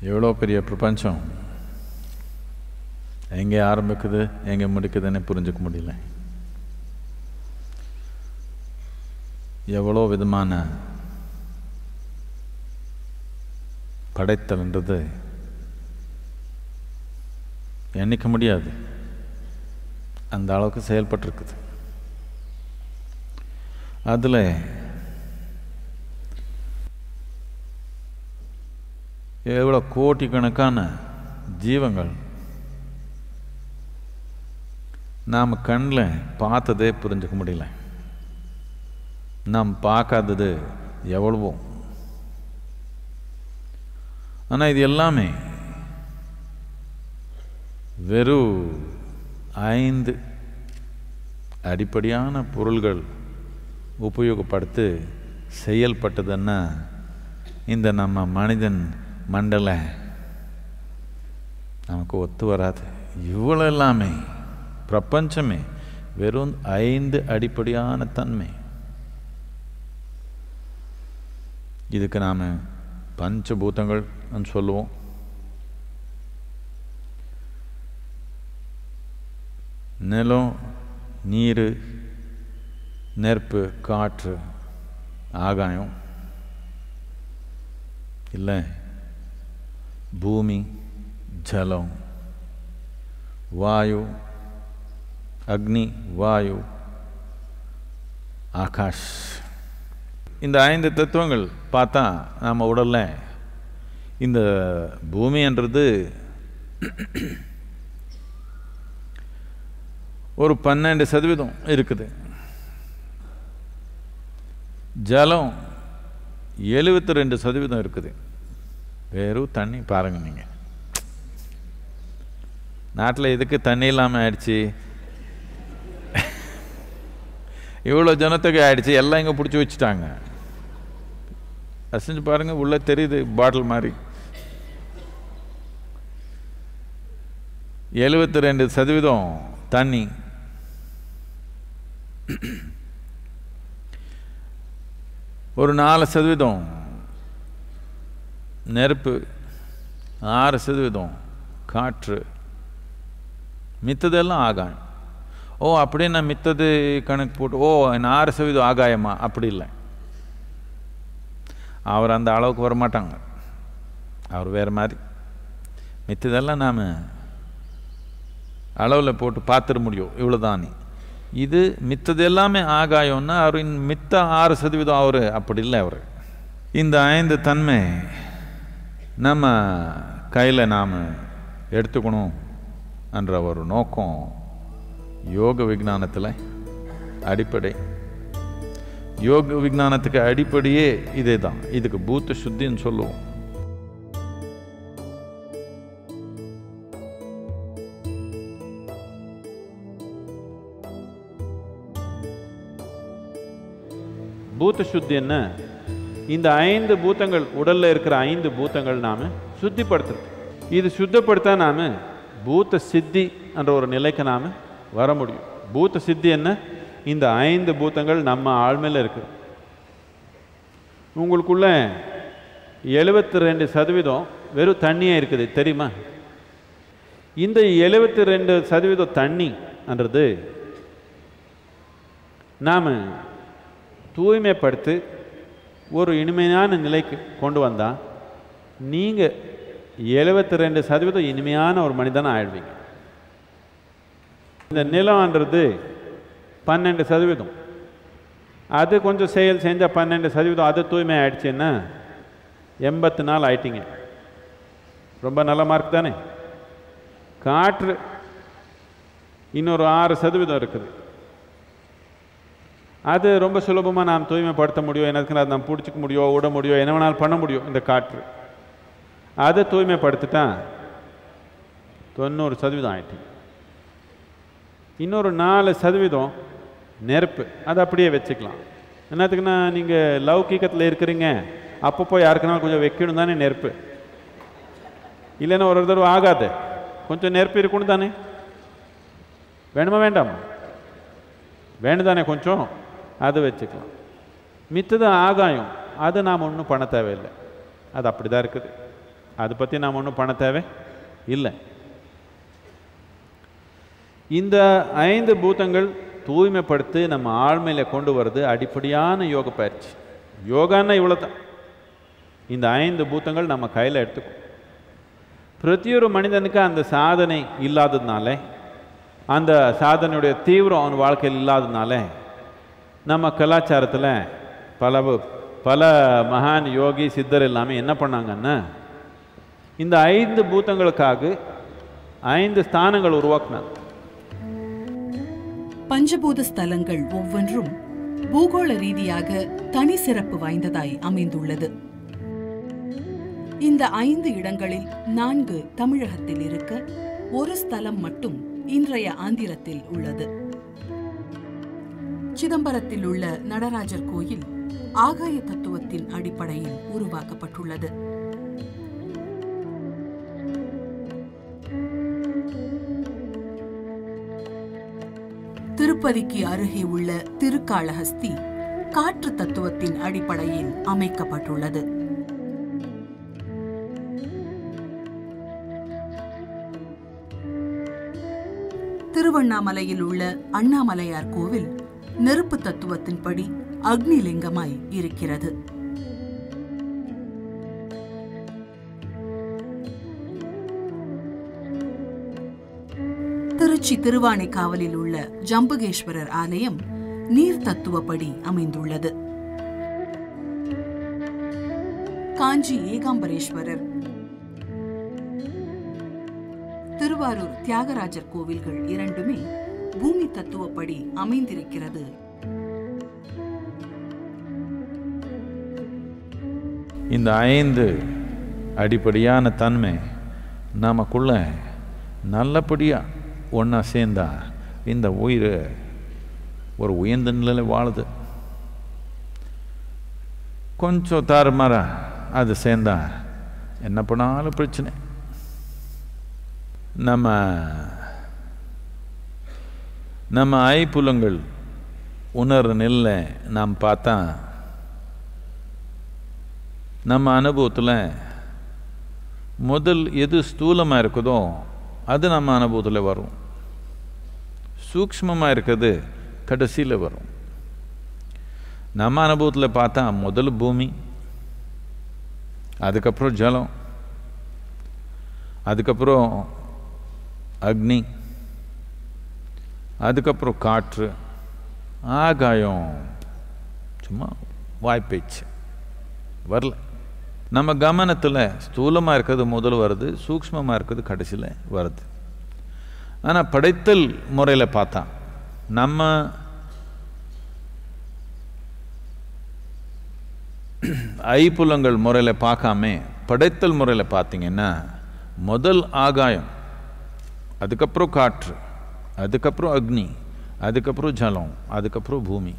எவ்வளோ பெரிய பிரபஞ்சம் எங்கே ஆரம்பிக்குது எங்கே முடிக்குதுன்னு புரிஞ்சுக்க முடியல எவ்வளோ விதமான படைத்தல்ன்றது எண்ணிக்க முடியாது அந்த அளவுக்கு செயல்பட்டிருக்குது அதில் எவ்வளோ கோட்டிக்கணக்கான ஜீவங்கள் நாம் கண்ணில் பார்த்ததே புரிஞ்சுக்க முடியல நாம் பார்க்காதது எவ்வளவோ ஆனால் இது எல்லாமே வெறும் ஐந்து அடிப்படையான பொருள்கள் உபயோகப்படுத்தி செயல்பட்டதுன்னா இந்த நம்ம மனிதன் மண்டல நமக்கு ஒத்து வராது இவ்வளோ எல்லாமே பிரபஞ்சமே வெறும் ஐந்து அடிப்படையான தன்மை இதுக்கு நாம் பஞ்சபூதங்கள் சொல்லுவோம் நிலம் நீர் நெருப்பு காற்று ஆகாயம் இல்லை பூமி ஜலம் வாயு அக்னி வாயு ஆகாஷ் இந்த ஐந்து தத்துவங்கள் பார்த்தா நம்ம உடலில் இந்த பூமின்றது ஒரு பன்னெண்டு சதவீதம் இருக்குது ஜலம் எழுபத்தி ரெண்டு சதவீதம் இருக்குது வெறும் தண்ணி பாருங்க நீங்கள் நாட்டில் எதுக்கு தண்ணி இல்லாமல் ஆயிடுச்சு இவ்வளோ ஜனத்தொகை ஆயிடுச்சு எல்லாம் இங்கே பிடிச்சி வச்சுட்டாங்க அசைஞ்சு பாருங்க உள்ள தெரியுது பாட்டில் மாதிரி எழுபத்தி ரெண்டு சதவீதம் தண்ணி ஒரு நாலு சதவீதம் நெருப்பு ஆறு சதவீதம் காற்று மித்ததெல்லாம் ஆகாயம் ஓ அப்படின்னா மித்தது கணக்கு போட்டு ஓ ஆறு சதவீதம் ஆகாயமா அப்படி இல்லை அவர் அந்த அளவுக்கு வரமாட்டாங்க அவர் வேறு மாதிரி மித்ததெல்லாம் நாம் அளவில் போட்டு பார்த்துட முடியும் இவ்வளோதான் இது மித்தது எல்லாமே ஆகாயம்னா அவர் மித்த ஆறு சதவீதம் அவர் அப்படி இல்லை அவர் இந்த ஐந்து தன்மை நம்ம கையில் நாம் எடுத்துக்கணும் என்ற ஒரு நோக்கம் யோக விஜானத்தில் அடிப்படை யோக விஜானத்துக்கு அடிப்படையே இதே தான் இதுக்கு பூத்த சுத்தின்னு சொல்லுவோம் பூத்த சுத்தி என்ன இந்த ஐந்து பூத்தங்கள் உடல்ல இருக்கிற ஐந்து பூத்தங்கள் நாம சுத்திப்படுத்துறது இது சுத்தப்படுத்தா நாம பூத்த சித்தி என்ற ஒரு நிலைக்கு நாம வர முடியும் பூத்த சித்தி என்ன இந்த ஐந்து பூத்தங்கள் நம்ம ஆழ்மையில் இருக்கு உங்களுக்குள்ள எழுபத்தி ரெண்டு சதவீதம் வெறும் தண்ணியாக இருக்குது தெரியுமா இந்த எழுபத்தி ரெண்டு சதவீதம் தண்ணின்றது நாம் தூய்மைப்படுத்தி ஒரு இனிமையான நிலைக்கு கொண்டு வந்தால் நீங்கள் எழுபத்தி ரெண்டு சதவீதம் இனிமையான ஒரு மனிதனாக ஆயிடுவீங்க இந்த நிலம்ன்றது பன்னெண்டு சதவீதம் அது கொஞ்சம் செயல் செஞ்சால் பன்னெண்டு சதவீதம் அது தூய்மை ஆயிடுச்சுன்னா எண்பத்து நாள் ஆயிட்டீங்க ரொம்ப நல்ல மார்க் தானே காற்று இன்னொரு ஆறு சதவீதம் இருக்குது அது ரொம்ப சுலபமாக நாம் தூய்மைப்படுத்த முடியும் எனக்கு அதை நாம் பிடிச்சிக்க முடியும் விட முடியும் என்ன வேணாலும் பண்ண முடியும் இந்த காற்று அதை தூய்மைப்படுத்திட்டா தொண்ணூறு சதவீதம் ஆயிட்டு இன்னொரு நாலு சதவீதம் நெருப்பு அதை அப்படியே வச்சுக்கலாம் என்னத்துக்குன்னா நீங்கள் லௌகீகத்தில் இருக்கிறீங்க அப்பப்போ யாருக்குனாலும் கொஞ்சம் வைக்கணும் தானே நெருப்பு இல்லைன்னா ஒரு தடவை ஆகாது கொஞ்சம் நெருப்பு இருக்கணும் தானே வேணுமா வேண்டாமா வேணும் தானே கொஞ்சம் அது வச்சுக்கலாம் மித்தது ஆகாயம் அது நாம் ஒன்றும் பண்ண தேவையில்லை அது அப்படி தான் இருக்குது அதை பற்றி நாம் ஒன்றும் பண்ண தேவை இல்லை இந்த ஐந்து பூதங்கள் தூய்மைப்படுத்தி நம்ம ஆழ்மையில் கொண்டு வர்றது அடிப்படையான யோக பயிற்சி யோகான்னா இவ்வளோ தான் இந்த ஐந்து பூத்தங்கள் நம்ம கையில் எடுத்துக்கும் பிரதியொரு மனிதனுக்கு அந்த சாதனை இல்லாததுனால அந்த சாதனையுடைய தீவிரம் அவன் வாழ்க்கையில் இல்லாததுனால நம்ம கலாச்சாரத்தில் பல பல மகான் யோகி சித்தர் எல்லாமே என்ன பண்ணாங்கன்னா இந்த ஐந்து பூத்தங்களுக்காக ஐந்து ஸ்தானங்கள் உருவாக்குனாங்க பஞ்சபூத ஸ்தலங்கள் ஒவ்வொன்றும் பூகோள ரீதியாக தனி சிறப்பு வாய்ந்ததாய் அமைந்துள்ளது இந்த ஐந்து இடங்களில் நான்கு தமிழகத்தில் இருக்க ஒரு ஸ்தலம் மட்டும் இன்றைய ஆந்திரத்தில் உள்ளது சிதம்பரத்தில் உள்ள நடராஜர் கோயில் ஆகாய தத்துவத்தின் அடிப்படையில் உருவாக்கப்பட்டுள்ளது திருப்பதிக்கு அருகே உள்ள திருக்காளஹஸ்தி காற்று தத்துவத்தின் அடிப்படையில் அமைக்கப்பட்டுள்ளது திருவண்ணாமலையில் உள்ள அண்ணாமலையார் கோவில் நெருப்பு தத்துவத்தின்படி அக்னிலிங்கமாய் இருக்கிறது திருச்சி திருவானைக்காவலில் உள்ள ஜம்புகேஸ்வரர் ஆலயம் நீர் தத்துவப்படி அமைந்துள்ளது காஞ்சி ஏகாம்பரேஸ்வரர் திருவாரூர் தியாகராஜர் கோவில்கள் இரண்டுமே பூமி தத்துவப்படி அமைந்திருக்கிறது இந்த ஐந்து அடிப்படையான தன்மை நமக்குள்ள நல்லபடியாக ஒன்றா சேர்ந்தா இந்த உயிர் ஒரு உயர்ந்த நிலையில் வாழுது கொஞ்சம் தாறுமாறா அது சேர்ந்தா என்ன பண்ணாலும் பிரச்சனை நம்ம நம்ம ஐப்புலங்கள் உணர்ற நெல்லை நாம் பார்த்தா நம்ம அனுபவத்தில் முதல் எது ஸ்தூலமாக இருக்குதோ அது நம்ம அனுபவத்தில் வரும் சூக்ஷ்மமாக இருக்கிறது கடைசியில் வரும் நம்ம அனுபவத்தில் பார்த்தா முதல் பூமி அதுக்கப்புறம் ஜலம் அதுக்கப்புறம் அக்னி அதுக்கப்புறம் காற்று ஆகாயம் சும்மா வாய்ப்பேச்சு வரல நம்ம கவனத்தில் ஸ்தூலமாக இருக்கிறது முதல் வருது சூக்ஷ்மமாக இருக்கிறது கடைசியில் வருது ஆனால் படைத்தல் முறையில் பார்த்தா நம்ம ஐப்புலங்கள் முறையில் பார்க்காம படைத்தல் முறையில் பார்த்தீங்கன்னா முதல் ஆகாயம் அதுக்கப்புறம் காற்று அதுக்கப்புறம் அக்னி அதுக்கப்புறம் ஜலம் அதுக்கப்புறம் பூமி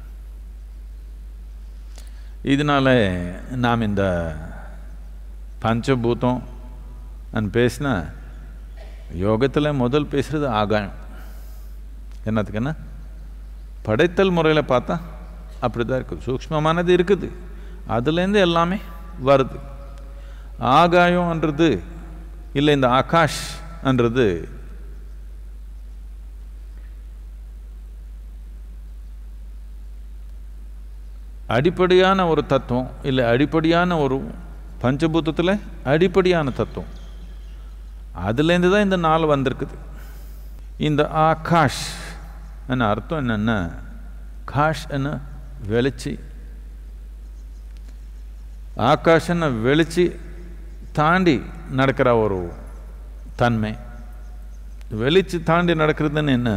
இதனால் நாம் இந்த பஞ்சபூதம் நான் பேசினா யோகத்தில் முதல் பேசுகிறது ஆகாயம் என்னத்துக்குன்னா படைத்தல் முறையில் பார்த்தா அப்படி தான் இருக்குது சூக்ஷ்மமானது இருக்குது அதுலேருந்து எல்லாமே வருது ஆகாயம்ன்றது இல்லை இந்த ஆகாஷ்ன்றது அடிப்படையான ஒரு தத்துவம் இல்லை அடிப்படையான ஒரு பஞ்சபூதத்தில் அடிப்படையான தத்துவம் அதுலேருந்து தான் இந்த நாள் வந்திருக்குது இந்த ஆகாஷ் என்ன அர்த்தம் என்னென்ன காஷ் என்ன வெளிச்சி ஆகாஷன்னு வெளிச்சி தாண்டி நடக்கிற ஒரு தன்மை வெளிச்சு தாண்டி நடக்கிறதுன்னு என்ன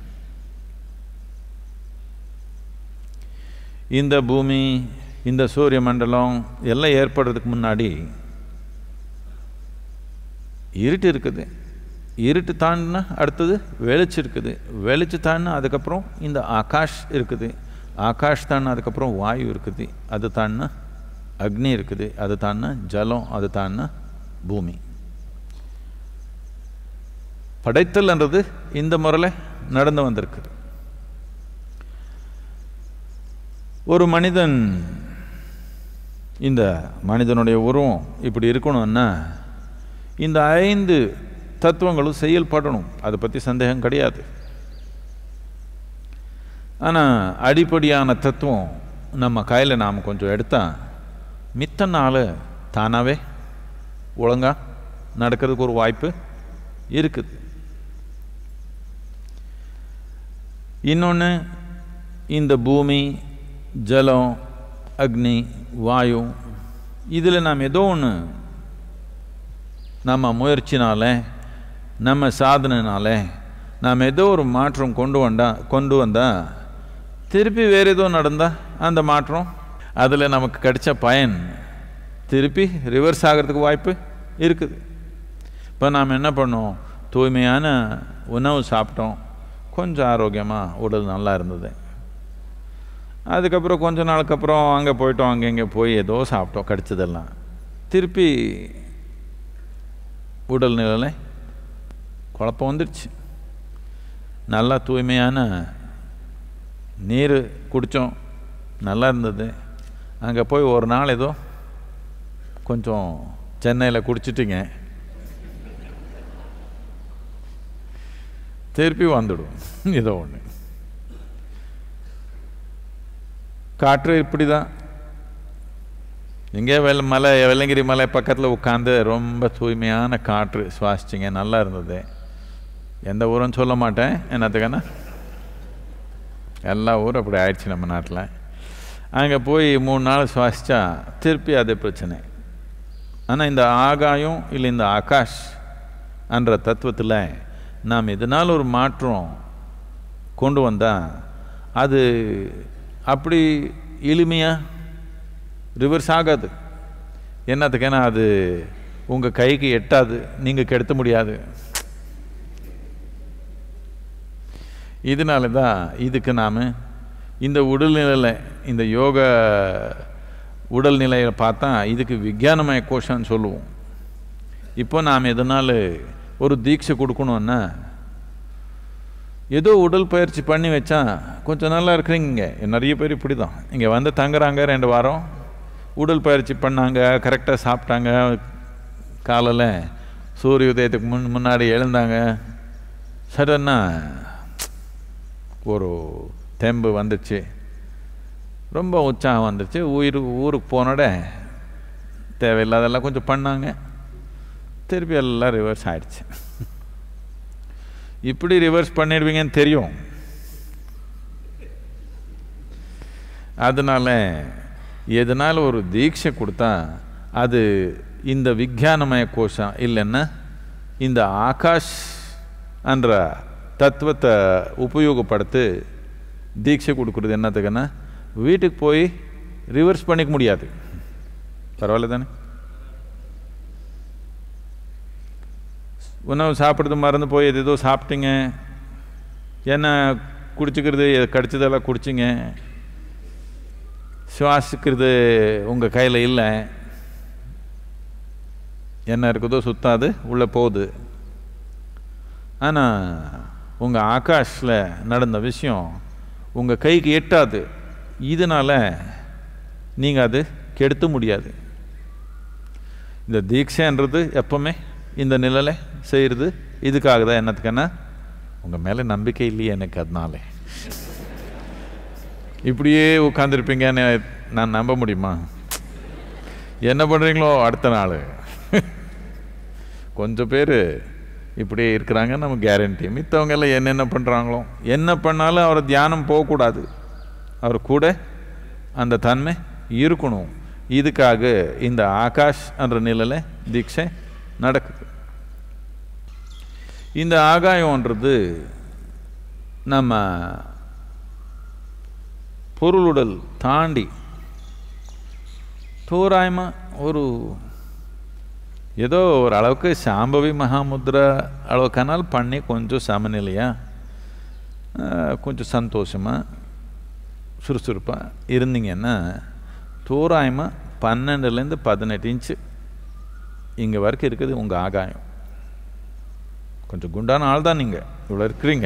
இந்த பூமி இந்த சூரிய மண்டலம் எல்லாம் ஏற்படுறதுக்கு முன்னாடி இருட்டு இருக்குது இருட்டு தாண்டினா அடுத்தது வெளிச்சு இருக்குது வெளிச்சு தாண்டினா அதுக்கப்புறம் இந்த ஆகாஷ் இருக்குது ஆகாஷ் தாண்டினா அதுக்கப்புறம் வாயு இருக்குது அது தாண்டினா அக்னி இருக்குது அது தாண்டினா ஜலம் அது தாண்டினா பூமி படைத்தல்ன்றது இந்த முறையில் நடந்து வந்திருக்குது ஒரு மனிதன் இந்த மனிதனுடைய உருவம் இப்படி இருக்கணும்னா இந்த ஐந்து தத்துவங்களும் செயல்படணும் அதை பற்றி சந்தேகம் கிடையாது ஆனால் அடிப்படையான தத்துவம் நம்ம கையில் நாம் கொஞ்சம் எடுத்தால் மித்த நாள் தானாகவே ஒழுங்கா நடக்கிறதுக்கு ஒரு வாய்ப்பு இருக்குது இன்னொன்று இந்த பூமி ஜலம் அக்னி வாயு இதில் நாம் ஏதோ ஒன்று நம்ம முயற்சினால நம்ம சாதனைனால நாம் ஏதோ ஒரு மாற்றம் கொண்டு வந்தா கொண்டு வந்தால் திருப்பி வேறு ஏதோ நடந்தால் அந்த மாற்றம் அதில் நமக்கு கிடைச்ச பயன் திருப்பி ரிவர்ஸ் ஆகிறதுக்கு வாய்ப்பு இருக்குது இப்போ நாம் என்ன பண்ணோம் தூய்மையான உணவு சாப்பிட்டோம் கொஞ்சம் ஆரோக்கியமாக உடல் நல்லா இருந்தது அதுக்கப்புறம் கொஞ்ச நாளுக்கு அப்புறம் அங்கே போயிட்டோம் அங்கே இங்கே போய் ஏதோ சாப்பிட்டோம் கிடைச்சதெல்லாம் திருப்பி உடல்நிலையில் குழப்பம் வந்துடுச்சு நல்லா தூய்மையான நீர் குடித்தோம் நல்லா இருந்தது அங்கே போய் ஒரு நாள் ஏதோ கொஞ்சம் சென்னையில் குடிச்சிட்டிங்க திருப்பி வந்துடும் ஏதோ ஒன்று காற்று இப்படி தான் இங்கே வெள்ள மலை வெள்ளங்கிரி மலை பக்கத்தில் உட்காந்து ரொம்ப தூய்மையான காற்று சுவாசிச்சிங்க நல்லா இருந்தது எந்த ஊரும் சொல்ல மாட்டேன் என்னத்துக்கான எல்லா ஊரும் அப்படி ஆயிடுச்சு நம்ம நாட்டில் அங்கே போய் மூணு நாள் சுவாசித்தா திருப்பி அதே பிரச்சனை ஆனால் இந்த ஆகாயம் இல்லை இந்த ஆகாஷ் என்ற தத்துவத்தில் நாம் இதனால் ஒரு மாற்றம் கொண்டு வந்தால் அது அப்படி எளிமையாக ரிவர்ஸ் ஆகாது என்னத்துக்கேனா அது உங்கள் கைக்கு எட்டாது நீங்கள் கெடுத்த முடியாது இதனால தான் இதுக்கு நாம் இந்த உடல்நிலையில் இந்த யோக உடல்நிலையை பார்த்தா இதுக்கு விஞ்ஞானமய கோஷம்னு சொல்லுவோம் இப்போ நாம் எதனால் ஒரு தீட்சை கொடுக்கணுன்னா ஏதோ உடல் பயிற்சி பண்ணி வச்சா கொஞ்சம் நல்லா இருக்கிறீங்க நிறைய பேர் இப்படி தான் இங்கே வந்து தங்குறாங்க ரெண்டு வாரம் உடல் பயிற்சி பண்ணாங்க கரெக்டாக சாப்பிட்டாங்க காலையில் சூரிய உதயத்துக்கு முன் முன்னாடி எழுந்தாங்க சடனாக ஒரு தெம்பு வந்துச்சு ரொம்ப உற்சாகம் வந்துச்சு உயிர் ஊருக்கு போனோட தேவையில்லாதெல்லாம் கொஞ்சம் பண்ணாங்க திருப்பி எல்லாம் ரிவர்ஸ் ஆயிடுச்சு இப்படி ரிவர்ஸ் பண்ணிடுவீங்கன்னு தெரியும் அதனால் எதனால் ஒரு தீட்சை கொடுத்தா அது இந்த விஞ்ஞானமய கோஷம் இல்லைன்னா இந்த ஆகாஷ் என்ற தத்துவத்தை உபயோகப்படுத்தி தீட்சை கொடுக்குறது என்னத்துக்குன்னா வீட்டுக்கு போய் ரிவர்ஸ் பண்ணிக்க முடியாது பரவாயில்ல தானே உணவு சாப்பிட்றது மறந்து போய் எது ஏதோ சாப்பிட்டீங்க என்ன குடிச்சிக்கிறது கடிச்சதெல்லாம் குடிச்சிங்க சுவாசிக்கிறது உங்கள் கையில் இல்லை என்ன இருக்குதோ சுத்தாது உள்ளே போகுது ஆனால் உங்கள் ஆகாஷில் நடந்த விஷயம் உங்கள் கைக்கு எட்டாது இதனால் நீங்கள் அது கெடுத்த முடியாது இந்த தீட்சைன்றது எப்பவுமே இந்த நிலையில் செய்கிறது இதுக்காக தான் என்னத்துக்குன்னா உங்கள் மேலே நம்பிக்கை இல்லையே எனக்கு அதனால இப்படியே உட்காந்துருப்பீங்கன்னு நான் நம்ப முடியுமா என்ன பண்ணுறீங்களோ அடுத்த நாள் கொஞ்சம் பேர் இப்படியே இருக்கிறாங்க நம்ம கேரண்டி மித்தவங்க எல்லாம் என்னென்ன பண்ணுறாங்களோ என்ன பண்ணாலும் அவர் தியானம் போகக்கூடாது அவர் கூட அந்த தன்மை இருக்கணும் இதுக்காக இந்த ஆகாஷ் என்ற நிலையில் தீட்சை நடக்குது இந்த ஆகாயம்ன்றது நம்ம பொருளுடல் தாண்டி தோராயமாக ஒரு ஏதோ ஒரு அளவுக்கு சாம்பவி மகாமுத்ரா அளவுக்கானால் பண்ணி கொஞ்சம் சமநிலையாக கொஞ்சம் சந்தோஷமாக சுறுசுறுப்பாக இருந்தீங்கன்னா தோராயமாக பன்னெண்டுலேருந்து பதினெட்டு இன்ச்சு இங்கே வரைக்கும் இருக்குது உங்கள் ஆகாயம் கொஞ்சம் குண்டான ஆள் தான் நீங்கள் இவ்வளோ இருக்கிறீங்க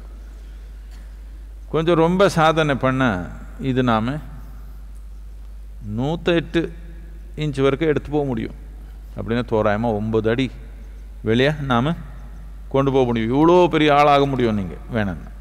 கொஞ்சம் ரொம்ப சாதனை பண்ண இது நாம் நூற்றெட்டு இன்ச் வரைக்கும் எடுத்து போக முடியும் அப்படின்னா தோராயமாக ஒம்பது அடி வெளியே நாம் கொண்டு போக முடியும் இவ்வளோ பெரிய ஆளாக முடியும் நீங்கள் வேணும்னா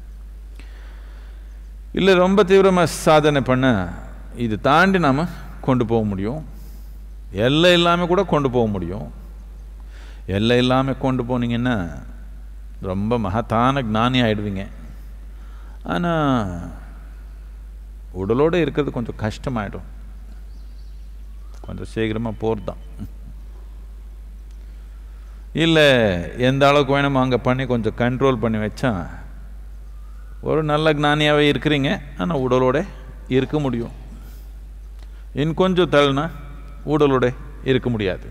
இல்லை ரொம்ப தீவிரமாக சாதனை பண்ண இது தாண்டி நாம் கொண்டு போக முடியும் எல்லை இல்லாமல் கூட கொண்டு போக முடியும் எல்லை இல்லாமல் கொண்டு போனீங்கன்னா ரொம்ப மகத்தான ஞானி ஆயிடுவீங்க ஆனால் உடலோடு இருக்கிறது கொஞ்சம் கஷ்டமாயிடும் கொஞ்சம் சீக்கிரமாக போகிறது தான் இல்லை எந்த அளவுக்கு வேணுமோ அங்கே பண்ணி கொஞ்சம் கண்ட்ரோல் பண்ணி வச்சா ஒரு நல்ல ஞானியாகவே இருக்கிறீங்க ஆனால் உடலோட இருக்க முடியும் இன்னும் கொஞ்சம் தள்ளினா உடலோட இருக்க முடியாது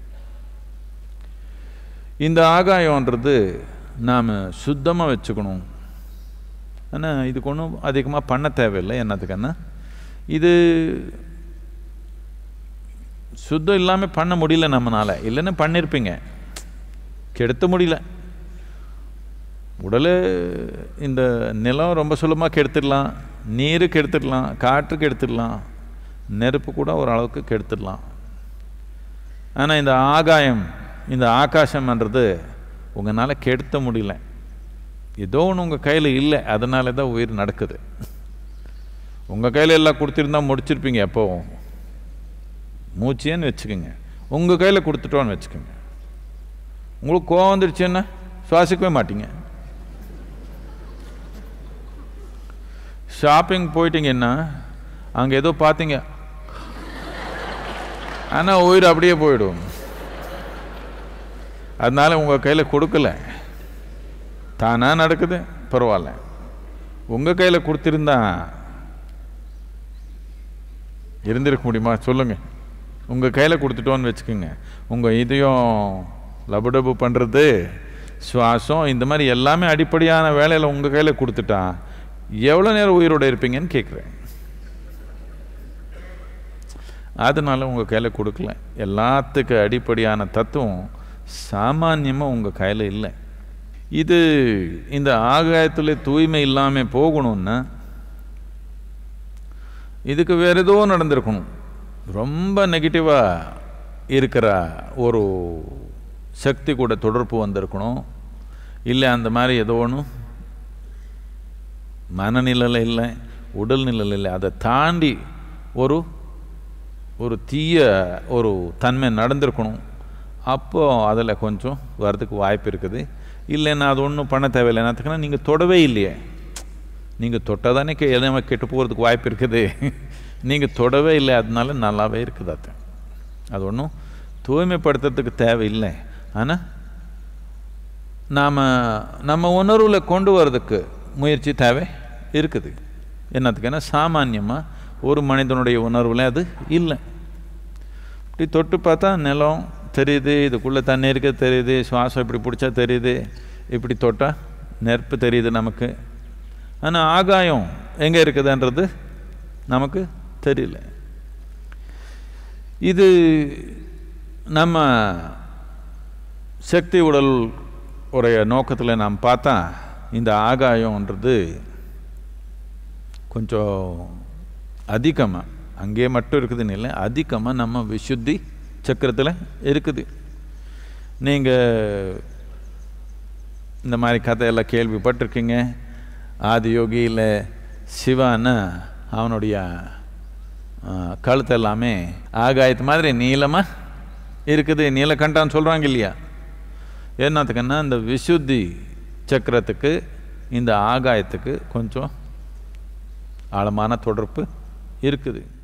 இந்த ஆகாயம்ன்றது நாம் சுத்தமாக வச்சுக்கணும் ஆனால் இதுக்கு ஒன்றும் அதிகமாக பண்ண தேவையில்லை என்னத்துக்குன்னா இது சுத்தம் இல்லாமல் பண்ண முடியல நம்மளால் இல்லைன்னு பண்ணியிருப்பீங்க கெடுத்த முடியல உடல் இந்த நிலம் ரொம்ப சுலபமாக கெடுத்துடலாம் நீர் கெடுத்துடலாம் காற்று கெடுத்துடலாம் நெருப்பு கூட ஓரளவுக்கு கெடுத்துடலாம் ஆனால் இந்த ஆகாயம் இந்த ஆகாசம்ன்றது உங்களால் கெடுத்த முடியல ஏதோ ஒன்று உங்கள் கையில் இல்லை அதனால தான் உயிர் நடக்குது உங்கள் கையில் எல்லாம் கொடுத்துருந்தா முடிச்சிருப்பீங்க எப்போவும் மூச்சேன்னு வச்சுக்கோங்க உங்கள் கையில் கொடுத்துட்டோன்னு வச்சுக்கோங்க உங்களுக்கு கோவம் வந்துடுச்சுன்னா சுவாசிக்கவே மாட்டீங்க ஷாப்பிங் போயிட்டீங்கன்னா அங்கே ஏதோ பார்த்தீங்க ஆனால் உயிர் அப்படியே போயிடும் அதனால உங்கள் கையில் கொடுக்கல தானாக நடக்குது பரவாயில்ல உங்கள் கையில் கொடுத்துருந்தா இருந்திருக்க முடியுமா சொல்லுங்கள் உங்கள் கையில் கொடுத்துட்டோன்னு வச்சுக்கோங்க உங்கள் இதையும் லபடபு பண்ணுறது சுவாசம் இந்த மாதிரி எல்லாமே அடிப்படையான வேலையில் உங்கள் கையில் கொடுத்துட்டா எவ்வளோ நேரம் உயிரோடு இருப்பீங்கன்னு கேட்குறேன் அதனால உங்கள் கையில் கொடுக்கல எல்லாத்துக்கு அடிப்படையான தத்துவம் சாமான்யமாக உங்கள் கையில் இல்லை இது இந்த ஆகாயத்தில் தூய்மை இல்லாமல் போகணும்னா இதுக்கு வேறு ஏதோ நடந்திருக்கணும் ரொம்ப நெகட்டிவாக இருக்கிற ஒரு சக்தி கூட தொடர்பு வந்திருக்கணும் இல்லை அந்த மாதிரி ஏதோ ஒன்று மனநிலையில் இல்லை உடல் நிலையில் இல்லை அதை தாண்டி ஒரு ஒரு தீய ஒரு தன்மை நடந்திருக்கணும் அப்போ அதில் கொஞ்சம் வர்றதுக்கு வாய்ப்பு இருக்குது இல்லைன்னா அது ஒன்றும் பண்ண தேவையில்லை என்னத்துக்குன்னா நீங்கள் தொடவே இல்லையே நீங்கள் தொட்டால் தானே கே எதுவுமே கெட்டு போகிறதுக்கு வாய்ப்பு இருக்குது நீங்கள் தொடவே இல்லை அதனால நல்லாவே இருக்குது அது அது ஒன்றும் தூய்மைப்படுத்துறதுக்கு தேவையில்லை ஆனால் நாம் நம்ம உணர்வில் கொண்டு வர்றதுக்கு முயற்சி தேவை இருக்குது என்னத்துக்குன்னா சாமான்யமாக ஒரு மனிதனுடைய உணர்வில் அது இல்லை இப்படி தொட்டு பார்த்தா நிலம் தெரியுது இதுக்குள்ளே தண்ணி இருக்க தெரியுது சுவாசம் இப்படி பிடிச்சா தெரியுது இப்படி தொட்டால் நெருப்பு தெரியுது நமக்கு ஆனால் ஆகாயம் எங்கே இருக்குதுன்றது நமக்கு தெரியல இது நம்ம சக்தி உடல் உடைய நோக்கத்தில் நாம் பார்த்தா இந்த ஆகாயம்ன்றது கொஞ்சம் அதிகமாக அங்கே மட்டும் இருக்குதுன்னு இல்லை அதிகமாக நம்ம விசுத்தி சக்கரத்தில் இருக்குது நீங்கள் இந்த மாதிரி கதையெல்லாம் கேள்விப்பட்டிருக்கீங்க ஆதி யோகியில் சிவான்னு அவனுடைய கழுத்து எல்லாமே ஆகாயத்து மாதிரி நீளமாக இருக்குது நீலகண்டான்னு சொல்கிறாங்க இல்லையா என்னத்துக்குன்னா இந்த விசுத்தி சக்கரத்துக்கு இந்த ஆகாயத்துக்கு கொஞ்சம் ஆழமான தொடர்பு இருக்குது